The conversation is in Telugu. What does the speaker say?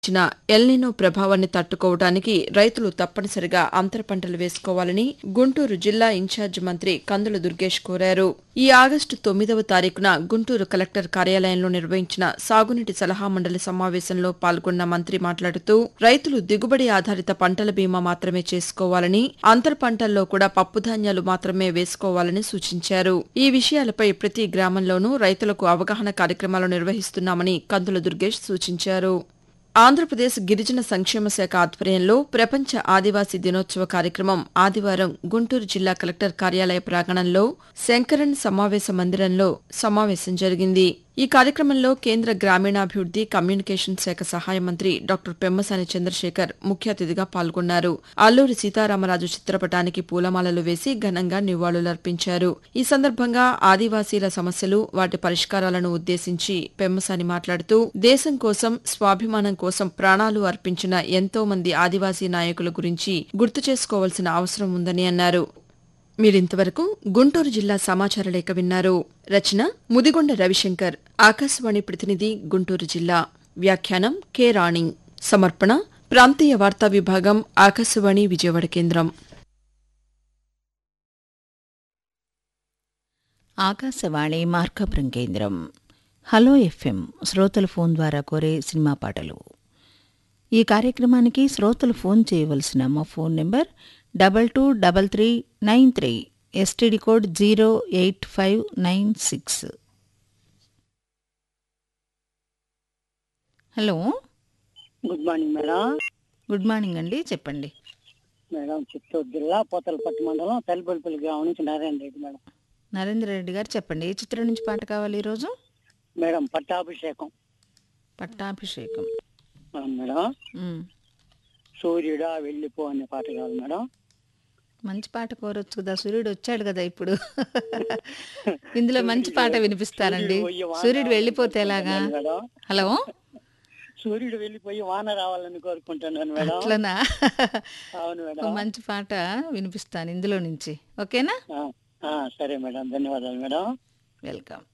ఇచ్చిన ఎల్నినో ప్రభావాన్ని తట్టుకోవడానికి రైతులు తప్పనిసరిగా అంతర పంటలు వేసుకోవాలని గుంటూరు జిల్లా ఇన్ఛార్జ్ మంత్రి కందుల దుర్గేష్ కోరారు ఈ ఆగస్టు తొమ్మిదవ తారీఖున గుంటూరు కలెక్టర్ కార్యాలయంలో నిర్వహించిన సాగునీటి సలహా మండలి సమావేశంలో పాల్గొన్న మంత్రి మాట్లాడుతూ రైతులు దిగుబడి ఆధారిత పంటల బీమా మాత్రమే చేసుకోవాలని అంతర పంటల్లో కూడా పప్పుధాన్యాలు మాత్రమే వేసుకోవాలని సూచించారు ఈ విషయాలపై ప్రతి గ్రామంలోనూ రైతులకు అవగాహన కార్యక్రమాలు నిర్వహిస్తున్నామని కందుల దుర్గేష్ సూచించారు ఆంధ్రప్రదేశ్ గిరిజన సంక్షేమ శాఖ ఆధ్వర్యంలో ప్రపంచ ఆదివాసీ దినోత్సవ కార్యక్రమం ఆదివారం గుంటూరు జిల్లా కలెక్టర్ కార్యాలయ ప్రాంగణంలో శంకరన్ సమావేశ మందిరంలో సమావేశం జరిగింది ఈ కార్యక్రమంలో కేంద్ర గ్రామీణాభివృద్ది కమ్యూనికేషన్ శాఖ సహాయ మంత్రి డాక్టర్ పెమ్మసాని చంద్రశేఖర్ ముఖ్య అతిథిగా పాల్గొన్నారు అల్లూరి సీతారామరాజు చిత్రపటానికి పూలమాలలు వేసి ఘనంగా నివాళులర్పించారు ఈ సందర్భంగా ఆదివాసీల సమస్యలు వాటి పరిష్కారాలను ఉద్దేశించి పెమ్మసాని మాట్లాడుతూ దేశం కోసం స్వాభిమానం కోసం ప్రాణాలు అర్పించిన ఎంతో మంది ఆదివాసీ నాయకుల గురించి గుర్తు చేసుకోవాల్సిన అవసరం ఉందని అన్నారు మీరింతవరకు గుంటూరు జిల్లా సమాచార లేఖ విన్నారు రచన ముదిగొండ రవిశంకర్ ఆకాశవాణి ప్రతినిధి గుంటూరు జిల్లా వ్యాఖ్యానం కె రాణి సమర్పణ ప్రాంతీయ వార్తా విభాగం ఆకాశవాణి విజయవాడ కేంద్రం ఆకాశవాణి మార్కపురం కేంద్రం హలో ఎఫ్ఎం శ్రోతల ఫోన్ ద్వారా కోరే సినిమా పాటలు ఈ కార్యక్రమానికి శ్రోతలు ఫోన్ చేయవలసిన మా phone number double two double three nine three STD code zero eight five nine six hello good morning madam good morning అండి చెప్పండి మేడం చిత్తూరు జిల్లా పోతలపట్టు మండలం తల్లిపల్లిపల్లి గ్రామం నుంచి నారాయణ రెడ్డి మేడం నరేంద్ర రెడ్డి గారు చెప్పండి ఏ చిత్రం నుంచి పాట కావాలి ఈరోజు మేడం పట్టాభిషేకం పట్టాభిషేకం ఆ, మేడం మ్. సూర్యుడా వెళ్ళిపో అనే పాట కావాలి మేడం మంచి పాట కోరొచ్చు కదా సూర్యుడు వచ్చాడు కదా ఇప్పుడు ఇందులో మంచి పాట వినిపిస్తారండి సూర్యుడు పోయి వాన సూర్యుడు వెళ్ళిపోతే ఎలాగా రావాలని మేడం హలో సూర్యుడు వెళ్ళిపోయి వాన రావాలని కోరుకుంటున్నాను మేడం అట్లనా అవును ఓ మేడం మంచి పాట వినిపిస్తాను ఇందులో నుంచి ఓకేనా ఆ, ఆ, సరే మేడం ధన్యవాదాలు మేడం వెల్కమ్